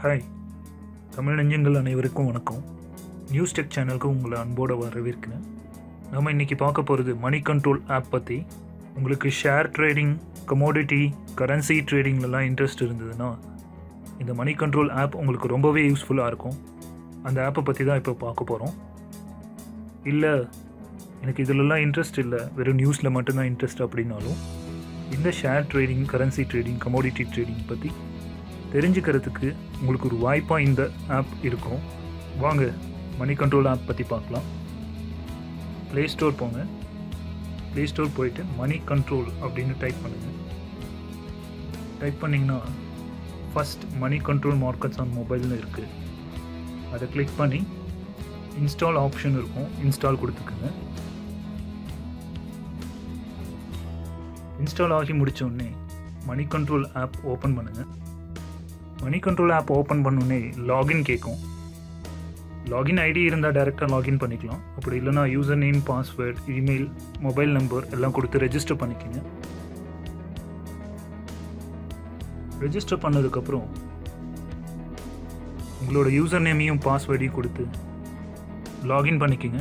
hi Tamil நெஞ்சங்கள் அனைவருக்கும் வணக்கம் நியூஸ் டெக் சேனலுக்கு உங்களை அன்போடு வரவேற்கிறேன் நம்ம இன்றைக்கி பார்க்க போகிறது மணி கண்ட்ரோல் ஆப் பற்றி உங்களுக்கு ஷேர் ட்ரேடிங் கமோடிட்டி கரன்சி ட்ரேடிங்லலாம் இன்ட்ரெஸ்ட் இருந்ததுன்னா இந்த மணி கண்ட்ரோல் ஆப் உங்களுக்கு ரொம்பவே யூஸ்ஃபுல்லாக இருக்கும் அந்த ஆப்பை பற்றி தான் இப்போ பார்க்க போகிறோம் இல்லை எனக்கு இதிலலாம் இன்ட்ரெஸ்ட் இல்லை வெறும் நியூஸில் மட்டும்தான் இன்ட்ரெஸ்ட் அப்படின்னாலும் இந்த share trading currency trading commodity trading பற்றி தெரிஞ்சுக்கிறதுக்கு உங்களுக்கு ஒரு வாய்ப்பாக இந்த ஆப் இருக்கும் வாங்க மணி கண்ட்ரோல் ஆப் பற்றி பார்க்கலாம் ப்ளே ஸ்டோர் போங்க ப்ளே ஸ்டோர் போயிட்டு மணி கண்ட்ரோல் அப்படின்னு டைப் பண்ணுங்கள் டைப் பண்ணிங்கன்னா first money control markets on மொபைல்னு இருக்குது அதை கிளிக் பண்ணி இன்ஸ்டால் ஆப்ஷன் இருக்கும் இன்ஸ்டால் கொடுத்துக்குங்க இன்ஸ்டால் ஆகி முடிச்ச உடனே மணி கண்ட்ரோல் ஆப் ஓப்பன் பண்ணுங்கள் மணி கண்ட்ரோல் ஆப் ஓப்பன் பண்ணோடனே லாகின் கேட்கும் லாகின் ஐடி இருந்தால் டேரெக்டாக லாகின் பண்ணிக்கலாம் அப்படி இல்லைனா user name password email mobile number எல்லாம் கொடுத்து ரெஜிஸ்டர் பண்ணிக்கோங்க ரெஜிஸ்டர் பண்ணதுக்கப்புறம் உங்களோட யூசர் நேமையும் பாஸ்வேர்டையும் கொடுத்து லாகின் பண்ணிக்கோங்க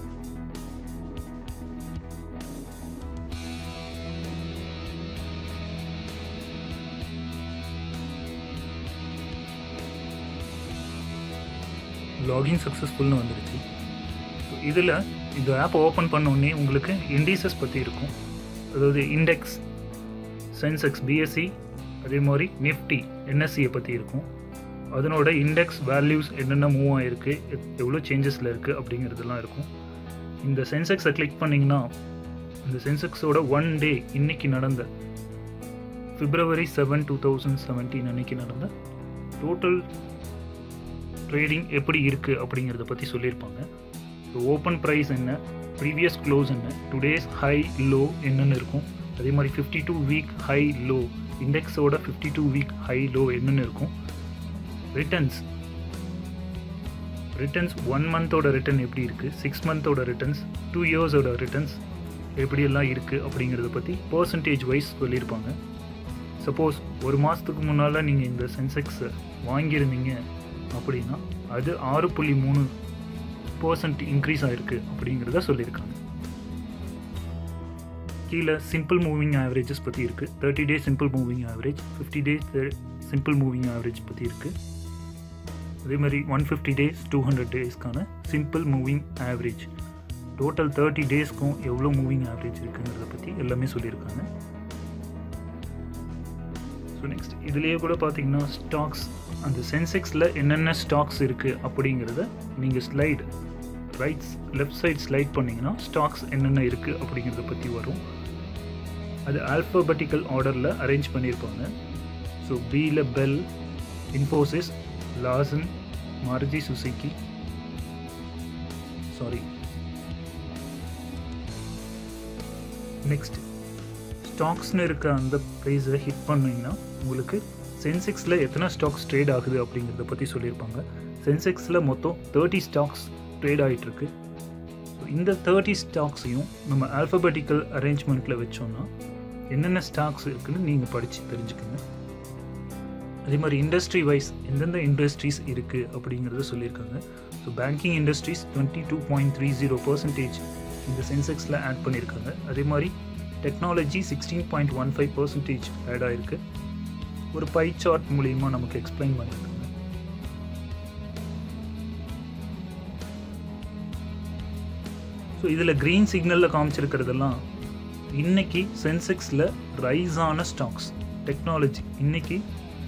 லாகின் சக்ஸஸ்ஃபுல்னு வந்துடுச்சு இதில் இந்த ஆப் ஓப்பன் பண்ணோடனே உங்களுக்கு இண்டீசஸ் பற்றி இருக்கும் அதாவது இண்டெக்ஸ் சென்செக்ஸ் பிஎஸ்சி அதே மாதிரி நிஃப்டி என்எஸ்சியை பற்றி இருக்கும் அதனோட இண்டெக்ஸ் வேல்யூஸ் என்னென்ன மூவ் ஆகிருக்கு எவ்வளோ சேஞ்சஸில் இருக்குது அப்படிங்கிறதெல்லாம் இருக்கும் இந்த சென்செக்ஸை கிளிக் பண்ணிங்கன்னா இந்த சென்செக்ஸோட ஒன் டே இன்னைக்கு நடந்த February seven two thousand seventeen அன்னைக்கு நடந்த டோட்டல் ட்ரேடிங் எப்படி இருக்குது அப்படிங்கிறத பற்றி சொல்லியிருப்பாங்க ஸோ ஓப்பன் ப்ரைஸ் என்ன ப்ரீவியஸ் க்ளோஸ் என்ன டுடேஸ் ஹை லோ என்னென்னு இருக்கும் அதே மாதிரி fifty two week high low இண்டெக்ஸோட fifty two week high low என்னென்னு இருக்கும் ரிட்டர்ன்ஸ் ரிட்டர்ன்ஸ் ஒன் மந்தோட ரிட்டர்ன் எப்படி இருக்குது சிக்ஸ் மந்தோட ரிட்டர்ன்ஸ் டூ இயர்ஸோட ரிட்டர்ன்ஸ் எப்படியெல்லாம் இருக்குது அப்படிங்கிறத பற்றி பர்சன்டேஜ் வைஸ் சொல்லியிருப்பாங்க சப்போஸ் ஒரு மாதத்துக்கு முன்னால் நீங்கள் இந்த சென்செக்ஸை வாங்கியிருந்தீங்க அப்படின்னா அது ஆறு புள்ளி மூணு பர்சன்ட் இன்க்ரீஸ் ஆகிருக்கு அப்படிங்கிறத சொல்லியிருக்காங்க கீழே சிம்பிள் மூவிங் ஆவரேஜஸ் பற்றி இருக்குது thirty day simple moving average fifty days simple moving average பற்றி இருக்குது அதே மாதிரி one fifty days two hundred டேஸ்க்கான simple moving average total thirty டேஸ்க்கும் எவ்வளோ மூவிங் ஆவரேஜ் இருக்குங்கிறத பற்றி எல்லாமே சொல்லியிருக்காங்க ஸோ நெக்ஸ்ட் இதுலேயே கூட பார்த்தீங்கன்னா ஸ்டாக்ஸ் அந்த சென்செக்ஸில் என்னென்ன ஸ்டாக்ஸ் இருக்குது அப்படிங்கிறத நீங்கள் slide rights left side slide பண்ணிங்கன்னா ஸ்டாக்ஸ் என்னென்ன இருக்குது அப்படிங்கிறத பற்றி வரும் அது ஆல்ஃபபெட்டிக்கல் ஆர்டரில் அரேஞ்ச் பண்ணியிருப்பாங்க ஸோ பியில் பெல் Infosys Larsen Maruti Suzuki sorry next ஸ்டாக்ஸ்னு இருக்க அந்த ப்ரைஸை ஹிட் பண்ணிங்கன்னா உங்களுக்கு சென்செக்ஸில் எத்தனை ஸ்டாக்ஸ் ட்ரேட் ஆகுது அப்படிங்கிறத பற்றி சொல்லியிருப்பாங்க சென்செக்ஸில் மொத்தம் தேர்ட்டி ஸ்டாக்ஸ் ட்ரேட் ஆகிட்டுருக்கு ஸோ இந்த தேர்ட்டி ஸ்டாக்ஸையும் நம்ம ஆல்ஃபபெட்டிக்கல் அரேஞ்ச்மெண்ட்டில் வச்சோம்னா என்னென்ன ஸ்டாக்ஸ் இருக்குன்னு நீங்கள் படித்து தெரிஞ்சுக்கோங்க அதே மாதிரி இண்டஸ்ட்ரி வைஸ் எந்தெந்த இண்டஸ்ட்ரீஸ் இருக்குது அப்படிங்கிறத சொல்லியிருக்காங்க so banking industries twenty two point three zero percentage இந்த சென்செக்ஸில் ஆட் பண்ணியிருக்காங்க அதே மாதிரி technology sixteen point one five percentage add ஆகிருக்கு ஒரு பை சார்ட் மூலியமாக நமக்கு எக்ஸ்பிளைன் பண்ணியிருக்காங்க ஸோ இதில் க்ரீன் சிக்னலில் காமிச்சிருக்கிறதெல்லாம் இன்னைக்கு சென்செக்ஸில் ரைஸ் ஆன ஸ்டாக்ஸ் டெக்னாலஜி இன்னைக்கு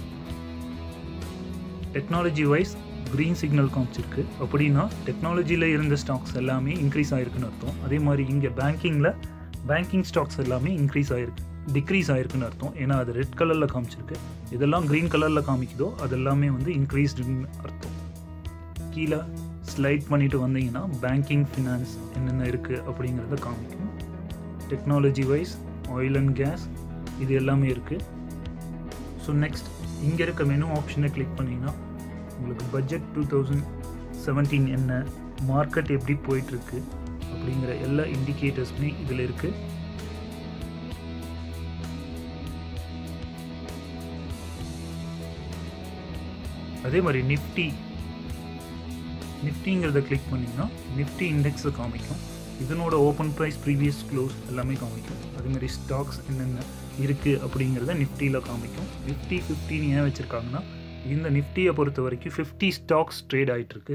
டெக்னாலஜி வைஸ் க்ரீன் சிக்னல் காமிச்சிருக்கு அப்படின்னா டெக்னாலஜியில் இருந்த ஸ்டாக்ஸ் எல்லாமே இன்க்ரீஸ் ஆகிருக்குன்னு அர்த்தம் அதே மாதிரி இங்கே பேங்கிங்கில் பேங்கிங் ஸ்டாக்ஸ் எல்லாமே இன்க்ரீஸ் ஆகிருக்கு டிக்ரீஸ் ஆகிருக்குன்னு அர்த்தம் ஏன்னா அது ரெட் கலரில் காமிச்சிருக்கு இதெல்லாம் க்ரீன் கலரில் காமிக்குதோ அது எல்லாமே வந்து இன்க்ரீஸ்டுன்னு அர்த்தம் கீழே ஸ்லைட் பண்ணிட்டு வந்தீங்கன்னா பேங்கிங் ஃபினான்ஸ் என்னென்ன இருக்குது அப்படிங்கிறத காமிக்கும் technology wise oil and gas இது எல்லாமே இருக்குது ஸோ நெக்ஸ்ட் இங்கே இருக்க மெனு ஆப்ஷனை கிளிக் பண்ணிங்கன்னா உங்களுக்கு பட்ஜெட் டூ தௌசண்ட் செவன்டீன் என்ன மார்க்கெட் எப்படி போயிட்டுருக்கு அப்படிங்கிற எல்லா இண்டிகேட்டர்ஸுமே இதில் இருக்குது அதே மாதிரி நிஃப்டி நிஃப்டிங்கிறத கிளிக் பண்ணிங்கன்னா நிஃப்டி இண்டெக்ஸை காமிக்கும் இதனோட ஓப்பன் ப்ரைஸ் ப்ரீவியஸ் க்ளோஸ் எல்லாமே காமிக்கும் அதேமாதிரி ஸ்டாக்ஸ் என்னென்ன இருக்குது அப்படிங்கிறத நிஃப்டியில் காமிக்கும் நிஃப்டி ஃபிஃப்டின்னு ஏன் வச்சுருக்காங்கன்னா இந்த நிஃப்டியை பொறுத்த வரைக்கும் ஃபிஃப்டி ஸ்டாக்ஸ் ட்ரேட் ஆகிட்டுருக்கு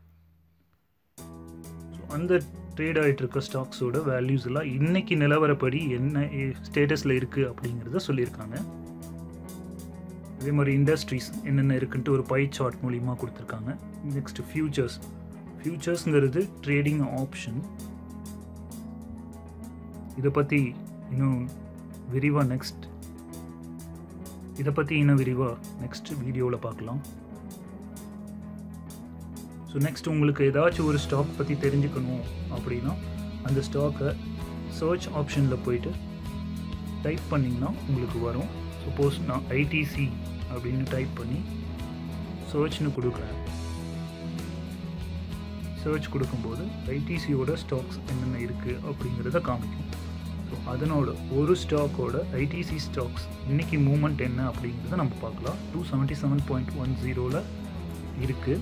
ஸோ அந்த ட்ரேட் ஆகிட்டு இருக்க ஸ்டாக்ஸோட வேல்யூஸ் எல்லாம் இன்னைக்கு நிலவரப்படி என்ன ஸ்டேட்டஸில் இருக்குது அப்படிங்கிறத சொல்லியிருக்காங்க அதே மாதிரி இண்டஸ்ட்ரீஸ் என்னென்ன இருக்குன்ட்டு ஒரு பை சார்ட் மூலிமா கொடுத்துருக்காங்க நெக்ஸ்ட் ஃபியூச்சர்ஸ் ஃபியூச்சர்ஸ்ங்கிறது ட்ரேடிங் ஆப்ஷன் இதை பற்றி இன்னும் விரிவாக நெக்ஸ்ட் இதை பற்றி இன்னும் விரிவாக நெக்ஸ்ட் வீடியோவில் பார்க்கலாம் ஸோ நெக்ஸ்ட் உங்களுக்கு ஏதாச்சும் ஒரு ஸ்டாக் பற்றி தெரிஞ்சுக்கணும் அப்படின்னா அந்த ஸ்டாக்கை சர்ச் ஆப்ஷனில் போயிட்டு டைப் பண்ணிங்கன்னா உங்களுக்கு வரும் சப்போஸ் நான் ஐடிசி அப்படின்னு டைப் பண்ணி சர்ச்னு கொடுக்குறேன் சர்ச் கொடுக்கும்போது ஐடிசியோட ஸ்டாக்ஸ் என்னென்ன இருக்குது அப்படிங்கிறத காமிக்கும் ஸோ அதனோட ஒரு ஸ்டாக்கோட ஐடிசி ஸ்டாக்ஸ் இன்னைக்கு மூமெண்ட் என்ன அப்படிங்கிறத நம்ம பார்க்கலாம் two seventy seven point one ஜீரோவில் இருக்குது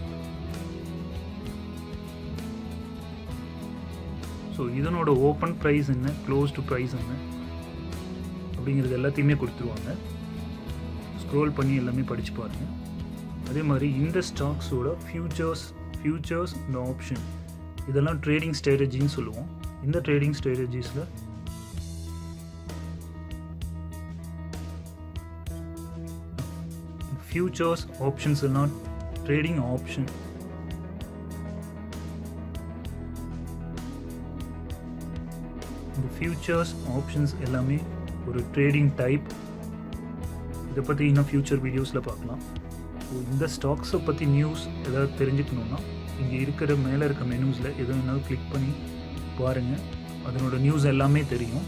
ஸோ இதனோட ஓப்பன் ப்ரைஸ் என்ன க்ளோஸ்டு ப்ரைஸ் என்ன அப்படிங்கிறது எல்லாத்தையுமே கொடுத்துருவாங்க ஸ்க்ரோல் பண்ணி எல்லாமே படித்து பாருங்கள் அதே மாதிரி இந்த ஸ்டாக்ஸோட ஃபியூச்சர்ஸ் ஃபியூச்சர்ஸ் இந்த ஆப்ஷன் இதெல்லாம் ட்ரேடிங் ஸ்ட்ராட்டஜின்னு சொல்லுவோம் இந்த ட்ரேடிங் ஸ்ட்ராட்டஜிஸில் ஃபியூச்சர்ஸ் ஆப்ஷன்ஸ் எல்லாம் ட்ரேடிங் ஆப்ஷன் இந்த ஃபியூச்சர்ஸ் ஆப்ஷன்ஸ் எல்லாமே ஒரு ட்ரேடிங் டைப் இதை பற்றி இன்னும் ஃப்யூச்சர் வீடியோஸில் பார்க்கலாம் ஸோ இந்த ஸ்டாக்ஸை பற்றி நியூஸ் ஏதாவது தெரிஞ்சுக்கணுன்னா இங்கே இருக்கிற மேலே இருக்க மெனூஸில் எது வேணாலும் கிளிக் பண்ணி பாருங்கள் அதனோட நியூஸ் எல்லாமே தெரியும்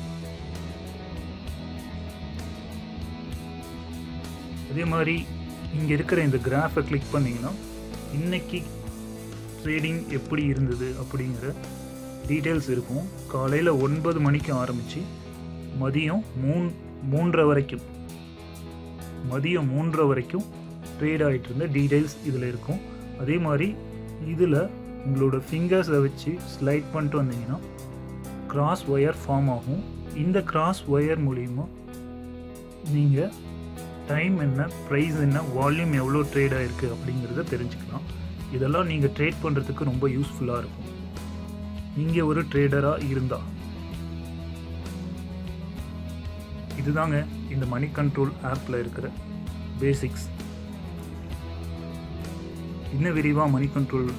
அதே மாதிரி இங்கே இருக்கிற இந்த கிராஃபை கிளிக் பண்ணிங்கன்னா இன்னைக்கு ட்ரேடிங் எப்படி இருந்தது அப்படிங்கிற டீட்டெயில்ஸ் இருக்கும் காலையில் ஒன்பது மணிக்கு ஆரம்பித்து மதியம் மூன் மூன்றரை வரைக்கும் மதியம் மூன்றரை வரைக்கும் ட்ரேட் ஆகிட்டு இருந்த டீட்டெயில்ஸ் இதில் இருக்கும் அதே மாதிரி இதில் உங்களோட ஃபிங்கர்ஸை வச்சு ஸ்லைட் பண்ணிட்டு வந்தீங்கன்னா கிராஸ் ஒயர் ஃபார்ம் ஆகும் இந்த கிராஸ் ஒயர் மூலிமா நீங்கள் டைம் என்ன ப்ரைஸ் என்ன வால்யூம் எவ்வளோ ட்ரேட் ஆகிருக்கு அப்படிங்கிறத தெரிஞ்சுக்கலாம் இதெல்லாம் நீங்கள் ட்ரேட் பண்ணுறதுக்கு ரொம்ப யூஸ்ஃபுல்லாக இருக்கும் நீங்கள் ஒரு ட்ரேடராக இருந்தால் இதுதாங்க இந்த மணி கண்ட்ரோல் ஆப்பில் இருக்கிற பேசிக்ஸ் இன்னும் விரிவாக மணி கண்ட்ரோல்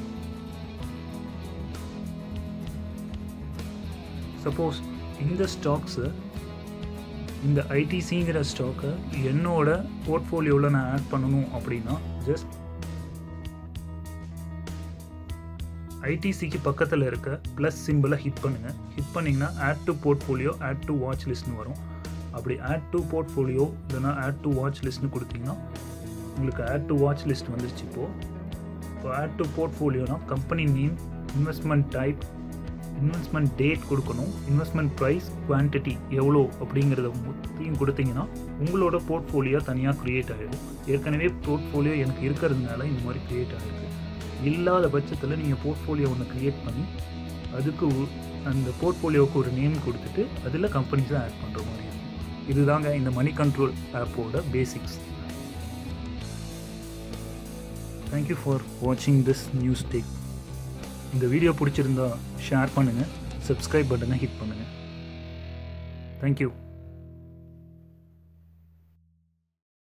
சப்போஸ் இந்த ஸ்டாக்ஸை இந்த ஐடிசிங்கிற ஸ்டாக்கை என்னோட போர்ட்ஃபோலியோவில் நான் ஆட் பண்ணணும் அப்படின்னா ஜஸ்ட் ஐடிசிக்கு பக்கத்தில் இருக்க ப்ளஸ் சிம்பிளை ஹிட் பண்ணுங்கள் ஹிட் பண்ணிங்கன்னா add to portfolio add to watch லிஸ்ட்னு வரும் அப்படி ஆட் டு போர்ட்ஃபோலியோ இல்லைனா ஆட் டு வாட்ச் லிஸ்ட்னு கொடுத்தீங்கன்னா உங்களுக்கு ஆட் டு வாட்ச் லிஸ்ட் வந்துருச்சு இப்போது இப்போ ஆட் டு போர்ட்ஃபோலியோனா company name investment type investment date கொடுக்கணும் இன்வெஸ்ட்மெண்ட் ப்ரைஸ் குவான்டிட்டி எவ்வளோ அப்படிங்கிறத மொத்தையும் கொடுத்தீங்கன்னா உங்களோட போர்ட்ஃபோலியோ தனியாக க்ரியேட் ஆகிடும் ஏற்கனவே போர்ட்ஃபோலியோ எனக்கு இருக்கிறதுனால இந்த மாதிரி க்ரியேட் ஆகிருக்கு இல்லாத பட்சத்தில் நீங்கள் போர்ட்ஃபோலியோ ஒன்று க்ரியேட் பண்ணி அதுக்கு அந்த போர்ட்ஃபோலியோவுக்கு ஒரு நேம் கொடுத்துட்டு அதில் கம்பெனிஸை ஆட் பண்ணுற மாதிரி இருக்கும் இதுதாங்க இந்த மணி கண்ட்ரோல் ஆப்போட பேசிக்ஸ் தேங்க்யூ ஃபார் வாட்சிங் திஸ் நியூஸ் டேக் இந்த வீடியோ பிடிச்சிருந்தா ஷேர் பண்ணுங்கள் சப்ஸ்கிரைப் பட்டனை ஹிட் பண்ணுங்கள் தேங்க்யூ